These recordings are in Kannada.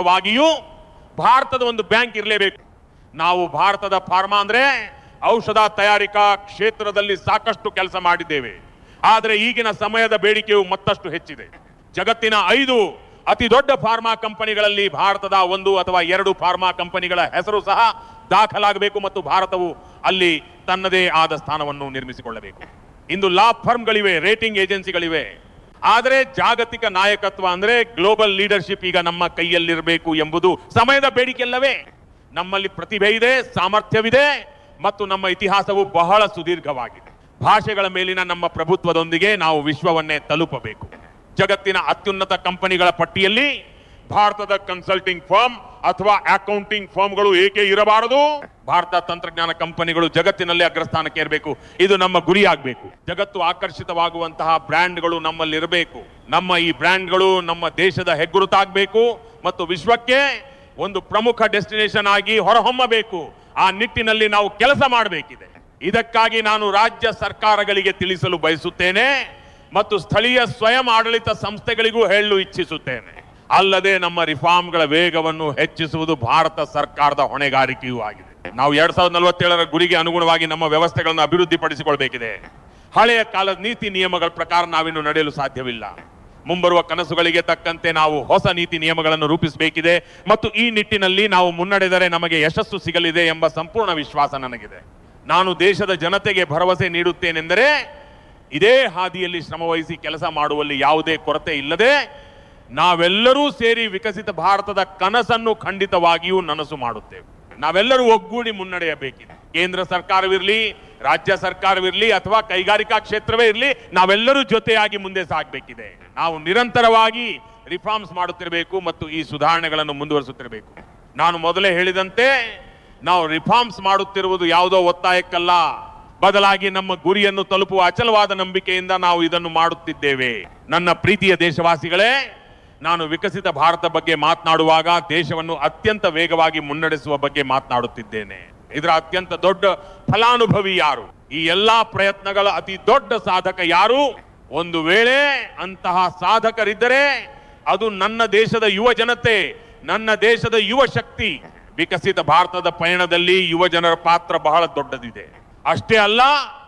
ಮೂಲಕವಾಗಿಯೂ ಭಾರತದ ಒಂದು ಬ್ಯಾಂಕ್ ಇರಲೇಬೇಕು ನಾವು ಭಾರತದ ಫಾರ್ಮಾ ಅಂದ್ರೆ ಔಷಧ ತಯಾರಿಕಾ ಕ್ಷೇತ್ರದಲ್ಲಿ ಸಾಕಷ್ಟು ಕೆಲಸ ಮಾಡಿದ್ದೇವೆ ಆದರೆ ಈಗಿನ ಸಮಯದ ಬೇಡಿಕೆಯು ಮತ್ತಷ್ಟು ಹೆಚ್ಚಿದೆ ಜಗತ್ತಿನ ಐದು ಅತಿ ದೊಡ್ಡ ಫಾರ್ಮಾ ಕಂಪನಿಗಳಲ್ಲಿ ಭಾರತದ ಒಂದು ಅಥವಾ ಎರಡು ಫಾರ್ಮಾ ಕಂಪನಿಗಳ ಹೆಸರು ಸಹ ದಾಖಲಾಗಬೇಕು ಮತ್ತು ಭಾರತವು ಅಲ್ಲಿ ತನ್ನದೇ ಆದ ಸ್ಥಾನವನ್ನು ನಿರ್ಮಿಸಿಕೊಳ್ಳಬೇಕು ಇಂದು ಲಾ ಫರ್ಮ್ಗಳಿವೆ ರೇಟಿಂಗ್ ಏಜೆನ್ಸಿಗಳಿವೆ ಆದರೆ ಜಾಗತಿಕ ನಾಯಕತ್ವ ಅಂದ್ರೆ ಗ್ಲೋಬಲ್ ಲೀಡರ್ಶಿಪ್ ಈಗ ನಮ್ಮ ಕೈಯಲ್ಲಿರಬೇಕು ಎಂಬುದು ಸಮಯದ ಬೇಡಿಕೆಯಲ್ಲವೇ ನಮ್ಮಲ್ಲಿ ಪ್ರತಿಭೆ ಇದೆ ಸಾಮರ್ಥ್ಯವಿದೆ ಮತ್ತು ನಮ್ಮ ಇತಿಹಾಸವು ಬಹಳ ಸುದೀರ್ಘವಾಗಿದೆ ಭಾಷೆಗಳ ಮೇಲಿನ ನಮ್ಮ ಪ್ರಭುತ್ವದೊಂದಿಗೆ ನಾವು ವಿಶ್ವವನ್ನೇ ತಲುಪಬೇಕು ಜಗತ್ತಿನ ಅತ್ಯುನ್ನತ ಕಂಪನಿಗಳ ಪಟ್ಟಿಯಲ್ಲಿ ಭಾರತದ ಕನ್ಸಲ್ಟಿಂಗ್ ಫರ್ಮ್ ಅಥವಾ ಅಕೌಂಟಿಂಗ್ ಫರ್ಮ್ಗಳು ಏಕೆ ಇರಬಾರದು ಭಾರತ ತಂತ್ರಜ್ಞಾನ ಕಂಪನಿಗಳು ಜಗತ್ತಿನಲ್ಲಿ ಅಗ್ರಸ್ಥಾನಕ್ಕೆ ಇರಬೇಕು ಇದು ನಮ್ಮ ಗುರಿ ಆಗಬೇಕು ಜಗತ್ತು ಆಕರ್ಷಿತವಾಗುವಂತಹ ಬ್ರ್ಯಾಂಡ್ಗಳು ನಮ್ಮಲ್ಲಿ ಇರಬೇಕು ನಮ್ಮ ಈ ಬ್ರ್ಯಾಂಡ್ಗಳು ನಮ್ಮ ದೇಶದ ಹೆಗ್ಗುರುತಾಗಬೇಕು ಮತ್ತು ವಿಶ್ವಕ್ಕೆ ಒಂದು ಪ್ರಮುಖ ಡೆಸ್ಟಿನೇಷನ್ ಆಗಿ ಹೊರಹೊಮ್ಮಬೇಕು ಆ ನಿಟ್ಟಿನಲ್ಲಿ ನಾವು ಕೆಲಸ ಮಾಡಬೇಕಿದೆ ಇದಕ್ಕಾಗಿ ನಾನು ರಾಜ್ಯ ಸರ್ಕಾರಗಳಿಗೆ ತಿಳಿಸಲು ಬಯಸುತ್ತೇನೆ ಮತ್ತು ಸ್ಥಳೀಯ ಸ್ವಯಂ ಆಡಳಿತ ಸಂಸ್ಥೆಗಳಿಗೂ ಹೇಳಲು ಇಚ್ಛಿಸುತ್ತೇನೆ ಅಲ್ಲದೆ ನಮ್ಮ ರಿಫಾರ್ಮ್ಗಳ ವೇಗವನ್ನು ಹೆಚ್ಚಿಸುವುದು ಭಾರತ ಸರ್ಕಾರದ ಹೊಣೆಗಾರಿಕೆಯೂ ಆಗಿದೆ ನಾವು ಎರಡ್ ಸಾವಿರದ ನಲವತ್ತೇಳರ ಗುರಿಗೆ ಅನುಗುಣವಾಗಿ ನಮ್ಮ ವ್ಯವಸ್ಥೆಗಳನ್ನು ಅಭಿವೃದ್ಧಿಪಡಿಸಿಕೊಳ್ಬೇಕಿದೆ ಹಳೆಯ ಕಾಲದ ನೀತಿ ನಿಯಮಗಳ ಪ್ರಕಾರ ನಾವಿನ್ನು ನಡೆಯಲು ಸಾಧ್ಯವಿಲ್ಲ ಮುಂಬರುವ ಕನಸುಗಳಿಗೆ ತಕ್ಕಂತೆ ನಾವು ಹೊಸ ನೀತಿ ನಿಯಮಗಳನ್ನು ರೂಪಿಸಬೇಕಿದೆ ಮತ್ತು ಈ ನಿಟ್ಟಿನಲ್ಲಿ ನಾವು ಮುನ್ನಡೆದರೆ ನಮಗೆ ಯಶಸ್ಸು ಸಿಗಲಿದೆ ಎಂಬ ಸಂಪೂರ್ಣ ವಿಶ್ವಾಸ ನನಗಿದೆ ನಾನು ದೇಶದ ಜನತೆಗೆ ಭರವಸೆ ನೀಡುತ್ತೇನೆಂದರೆ ಇದೇ ಹಾದಿಯಲ್ಲಿ ಶ್ರಮವಹಿಸಿ ಕೆಲಸ ಮಾಡುವಲ್ಲಿ ಯಾವುದೇ ಕೊರತೆ ಇಲ್ಲದೆ ನಾವೆಲ್ಲರೂ ಸೇರಿ ವಿಕಸಿತ ಭಾರತದ ಕನಸನ್ನು ಖಂಡಿತವಾಗಿಯೂ ನನಸು ಮಾಡುತ್ತೇವೆ ನಾವೆಲ್ಲರೂ ಒಗ್ಗೂಡಿ ಮುನ್ನಡೆಯಬೇಕಿದೆ ಕೇಂದ್ರ ಸರ್ಕಾರವಿರಲಿ ರಾಜ್ಯ ಸರ್ಕಾರವಿರಲಿ ಅಥವಾ ಕೈಗಾರಿಕಾ ಕ್ಷೇತ್ರವೇ ಇರಲಿ ನಾವೆಲ್ಲರೂ ಜೊತೆಯಾಗಿ ಮುಂದೆ ಸಾಗಬೇಕಿದೆ ನಾವು ನಿರಂತರವಾಗಿ ರಿಫಾರ್ಮ್ಸ್ ಮಾಡುತ್ತಿರಬೇಕು ಮತ್ತು ಈ ಸುಧಾರಣೆಗಳನ್ನು ಮುಂದುವರಿಸುತ್ತಿರಬೇಕು ನಾನು ಮೊದಲೇ ಹೇಳಿದಂತೆ ನಾವು ರಿಫಾರ್ಮ್ಸ್ ಮಾಡುತ್ತಿರುವುದು ಯಾವುದೋ ಒತ್ತಾಯಕ್ಕಲ್ಲ ಬದಲಾಗಿ ನಮ್ಮ ಗುರಿಯನ್ನು ತಲುಪುವ ಅಚಲವಾದ ನಂಬಿಕೆಯಿಂದ ನಾವು ಇದನ್ನು ಮಾಡುತ್ತಿದ್ದೇವೆ ನನ್ನ ಪ್ರೀತಿಯ ದೇಶವಾಸಿಗಳೇ ನಾನು ವಿಕಸಿತ ಭಾರತ ಬಗ್ಗೆ ಮಾತನಾಡುವಾಗ ದೇಶವನ್ನು ಅತ್ಯಂತ ವೇಗವಾಗಿ ಮುನ್ನಡೆಸುವ ಬಗ್ಗೆ ಮಾತನಾಡುತ್ತಿದ್ದೇನೆ ಇದರ ಅತ್ಯಂತ ದೊಡ್ಡ ಫಲಾನುಭವಿ ಯಾರು ಈ ಎಲ್ಲಾ ಪ್ರಯತ್ನಗಳ ಅತಿ ದೊಡ್ಡ ಸಾಧಕ ಯಾರು ಒಂದು ವೇಳೆ ಅಂತಹ ಸಾಧಕರಿದ್ದರೆ ಅದು ನನ್ನ ದೇಶದ ಯುವ ಜನತೆ ನನ್ನ ದೇಶದ ಯುವ ಶಕ್ತಿ ವಿಕಸಿತ ಭಾರತದ ಪಯಣದಲ್ಲಿ ಯುವ ಜನರ ಪಾತ್ರ ಬಹಳ ದೊಡ್ಡದಿದೆ ಅಷ್ಟೇ ಅಲ್ಲ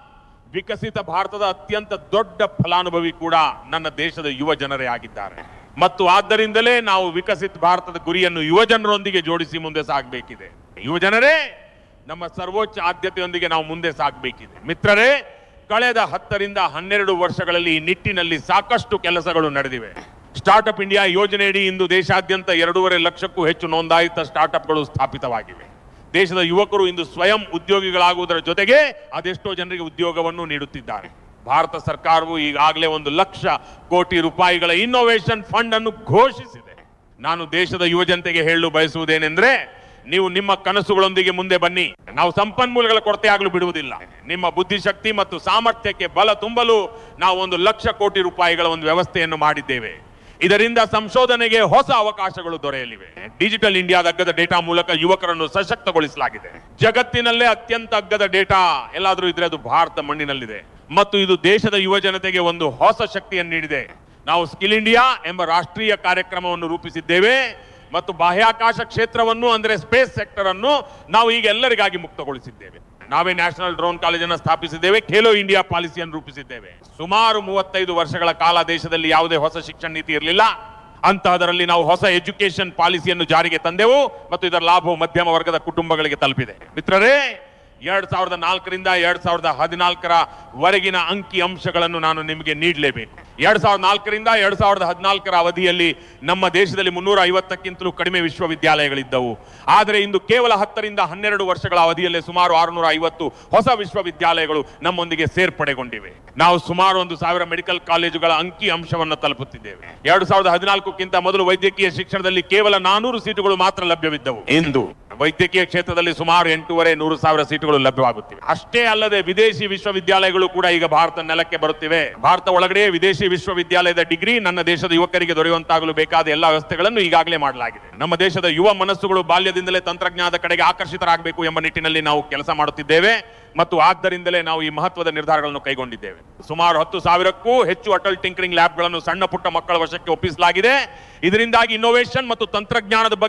ವಿಕಸಿತ ಭಾರತದ ಅತ್ಯಂತ ದೊಡ್ಡ ಫಲಾನುಭವಿ ಕೂಡ ನನ್ನ ದೇಶದ ಯುವ ಜನರೇ ಆಗಿದ್ದಾರೆ ಮತ್ತು ಆದ್ದರಿಂದಲೇ ನಾವು ವಿಕಸಿತ ಭಾರತದ ಗುರಿಯನ್ನು ಯುವ ಜನರೊಂದಿಗೆ ಜೋಡಿಸಿ ಮುಂದೆ ಸಾಗಬೇಕಿದೆ ಯುವ ಜನರೇ ನಮ್ಮ ಸರ್ವೋಚ್ಚ ಆದ್ಯತೆಯೊಂದಿಗೆ ನಾವು ಮುಂದೆ ಸಾಗಬೇಕಿದೆ ಮಿತ್ರರೇ ಕಳೆದ ಹತ್ತರಿಂದ ಹನ್ನೆರಡು ವರ್ಷಗಳಲ್ಲಿ ಈ ನಿಟ್ಟಿನಲ್ಲಿ ಸಾಕಷ್ಟು ಕೆಲಸಗಳು ನಡೆದಿವೆ ಸ್ಟಾರ್ಟ್ಅಪ್ ಇಂಡಿಯಾ ಯೋಜನೆಯಡಿ ಇಂದು ದೇಶಾದ್ಯಂತ ಎರಡೂವರೆ ಲಕ್ಷಕ್ಕೂ ಹೆಚ್ಚು ನೋಂದಾಯಿತ ಸ್ಟಾರ್ಟ್ಅಪ್ಗಳು ಸ್ಥಾಪಿತವಾಗಿವೆ ದೇಶದ ಯುವಕರು ಇಂದು ಸ್ವಯಂ ಉದ್ಯೋಗಿಗಳಾಗುವುದರ ಜೊತೆಗೆ ಅದೆಷ್ಟೋ ಜನರಿಗೆ ಉದ್ಯೋಗವನ್ನು ನೀಡುತ್ತಿದ್ದಾರೆ ಭಾರತ ಸರ್ಕಾರವು ಈಗಾಗಲೇ ಒಂದು ಲಕ್ಷ ಕೋಟಿ ರೂಪಾಯಿಗಳ ಇನ್ನೋವೇಷನ್ ಫಂಡ್ ಅನ್ನು ಘೋಷಿಸಿದೆ ನಾನು ದೇಶದ ಯುವ ಜನತೆಗೆ ಹೇಳಲು ಬಯಸುವುದೇನೆಂದ್ರೆ ನೀವು ನಿಮ್ಮ ಕನಸುಗಳೊಂದಿಗೆ ಮುಂದೆ ಬನ್ನಿ ನಾವು ಸಂಪನ್ಮೂಲಗಳ ಕೊರತೆ ಆಗಲು ಬಿಡುವುದಿಲ್ಲ ನಿಮ್ಮ ಬುದ್ಧಿಶಕ್ತಿ ಮತ್ತು ಸಾಮರ್ಥ್ಯಕ್ಕೆ ಬಲ ತುಂಬಲು ನಾವು ಒಂದು ಲಕ್ಷ ಕೋಟಿ ರೂಪಾಯಿಗಳ ಒಂದು ವ್ಯವಸ್ಥೆಯನ್ನು ಮಾಡಿದ್ದೇವೆ ಇದರಿಂದ ಸಂಶೋಧನೆಗೆ ಹೊಸ ಅವಕಾಶಗಳು ದೊರೆಯಲಿವೆ ಡಿಜಿಟಲ್ ಇಂಡಿಯಾದ ಅಗ್ಗದ ಡೇಟಾ ಮೂಲಕ ಯುವಕರನ್ನು ಸಶಕ್ತಗೊಳಿಸಲಾಗಿದೆ ಜಗತ್ತಿನಲ್ಲೇ ಅತ್ಯಂತ ಅಗ್ಗದ ಡೇಟಾ ಎಲ್ಲಾದರೂ ಇದ್ರೆ ಅದು ಭಾರತ ಮಣ್ಣಿನಲ್ಲಿದೆ ಮತ್ತು ಇದು ದೇಶದ ಯುವ ಜನತೆಗೆ ಒಂದು ಹೊಸ ಶಕ್ತಿಯನ್ನು ನೀಡಿದೆ ನಾವು ಸ್ಕಿಲ್ ಇಂಡಿಯಾ ಎಂಬ ರಾಷ್ಟ್ರೀಯ ಕಾರ್ಯಕ್ರಮವನ್ನು ರೂಪಿಸಿದ್ದೇವೆ ಮತ್ತು ಬಾಹ್ಯಾಕಾಶ ಕ್ಷೇತ್ರವನ್ನು ಅಂದ್ರೆ ಸ್ಪೇಸ್ ಸೆಕ್ಟರ್ ಅನ್ನು ನಾವು ಈಗ ಎಲ್ಲರಿಗಾಗಿ ಮುಕ್ತಗೊಳಿಸಿದ್ದೇವೆ ನಾವೇ ನ್ಯಾಷನಲ್ ಡ್ರೋನ್ ಕಾಲೇಜನ್ನು ಸ್ಥಾಪಿಸಿದ್ದೇವೆ ಖೇಲೋ ಇಂಡಿಯಾ ಪಾಲಿಸಿಯನ್ನು ರೂಪಿಸಿದ್ದೇವೆ ಸುಮಾರು ಮೂವತ್ತೈದು ವರ್ಷಗಳ ಕಾಲ ದೇಶದಲ್ಲಿ ಯಾವುದೇ ಹೊಸ ಶಿಕ್ಷಣ ನೀತಿ ಇರಲಿಲ್ಲ ಅಂತಹದರಲ್ಲಿ ನಾವು ಹೊಸ ಎಜುಕೇಶನ್ ಪಾಲಿಸಿಯನ್ನು ಜಾರಿಗೆ ತಂದೆವು ಮತ್ತು ಇದರ ಲಾಭವು ಮಧ್ಯಮ ವರ್ಗದ ಕುಟುಂಬಗಳಿಗೆ ತಲುಪಿದೆ ಮಿತ್ರರೇ ಎರಡ್ ಸಾವಿರದ ನಾಲ್ಕರಿಂದ ಎರಡ್ ಸಾವಿರದ ಹದಿನಾಲ್ಕರ ವರೆಗಿನ ಅಂಕಿ ಅಂಶಗಳನ್ನು ನಾನು ನಿಮಗೆ ನೀಡಲೇಬೇಕು ಎರಡ್ ಸಾವಿರದ ನಾಲ್ಕರಿಂದ ಎರಡ್ ಸಾವಿರದ ಹದಿನಾಲ್ಕರ ಅವಧಿಯಲ್ಲಿ ನಮ್ಮ ದೇಶದಲ್ಲಿ ಮುನ್ನೂರ ಐವತ್ತಕ್ಕಿಂತಲೂ ಕಡಿಮೆ ವಿಶ್ವವಿದ್ಯಾಲಯಗಳಿದ್ದವು ಆದರೆ ಇಂದು ಕೇವಲ ಹತ್ತರಿಂದ ಹನ್ನೆರಡು ವರ್ಷಗಳ ಅವಧಿಯಲ್ಲೇ ಸುಮಾರು ಆರುನೂರ ಐವತ್ತು ಹೊಸ ವಿಶ್ವವಿದ್ಯಾಲಯಗಳು ನಮ್ಮೊಂದಿಗೆ ಸೇರ್ಪಡೆಗೊಂಡಿವೆ ನಾವು ಸುಮಾರು ಒಂದು ಸಾವಿರ ಮೆಡಿಕಲ್ ಕಾಲೇಜುಗಳ ಅಂಕಿ ಅಂಶವನ್ನು ತಲುಪುತ್ತಿದ್ದೇವೆ ಎರಡು ಸಾವಿರದ ಹದಿನಾಲ್ಕಕ್ಕಿಂತ ಮೊದಲು ವೈದ್ಯಕೀಯ ಶಿಕ್ಷಣದಲ್ಲಿ ಕೇವಲ ನಾನೂರು ಸೀಟುಗಳು ಮಾತ್ರ ಲಭ್ಯವಿದ್ದವು ಇಂದು ವೈದ್ಯಕೀಯ ಕ್ಷೇತ್ರದಲ್ಲಿ ಸುಮಾರು ಎಂಟೂವರೆ ನೂರು ಸಾವಿರ ಸೀಟುಗಳು ಲಭ್ಯವಾಗುತ್ತಿವೆ ಅಷ್ಟೇ ಅಲ್ಲದೆ ವಿದೇಶಿ ವಿಶ್ವವಿದ್ಯಾಲಯಗಳು ಕೂಡ ಈಗ ಭಾರತ ನೆಲಕ್ಕೆ ಬರುತ್ತಿವೆ ಭಾರತ ಒಳಗಡೆ ವಿದೇಶಿ ವಿಶ್ವವಿದ್ಯಾಲಯದ ಡಿಗ್ರಿ ನನ್ನ ದೇಶದ ಯುವಕರಿಗೆ ದೊರೆಯುವಂತಾಗಲು ಬೇಕಾದ ಎಲ್ಲ ವ್ಯವಸ್ಥೆಗಳನ್ನು ಈಗಾಗಲೇ ಮಾಡಲಾಗಿದೆ ನಮ್ಮ ದೇಶದ ಯುವ ಮನಸ್ಸುಗಳು ಬಾಲ್ಯದಿಂದಲೇ ತಂತ್ರಜ್ಞಾನದ ಕಡೆಗೆ ಆಕರ್ಷಿತರಾಗಬೇಕು ಎಂಬ ನಿಟ್ಟಿನಲ್ಲಿ ನಾವು ಕೆಲಸ ಮಾಡುತ್ತಿದ್ದೇವೆ ಮತ್ತು ಆದ್ದರಿಂದಲೇ ನಾವು ಈ ಮಹತ್ವದ ನಿರ್ಧಾರಗಳನ್ನು ಕೈಗೊಂಡಿದ್ದೇವೆ ಸುಮಾರು ಹತ್ತು ಸಾವಿರಕ್ಕೂ ಹೆಚ್ಚು ಅಟಲ್ ಟಿಂಕರಿಂಗ್ ಲ್ಯಾಬ್ಗಳನ್ನು ಸಣ್ಣ ಪುಟ್ಟ ಮಕ್ಕಳ ವಶಕ್ಕೆ ಒಪ್ಪಿಸಲಾಗಿದೆ ಇದರಿಂದಾಗಿ ಇನ್ನೋವೇಷನ್ ಮತ್ತು ತಂತ್ರಜ್ಞಾನದ ಬಗ್ಗೆ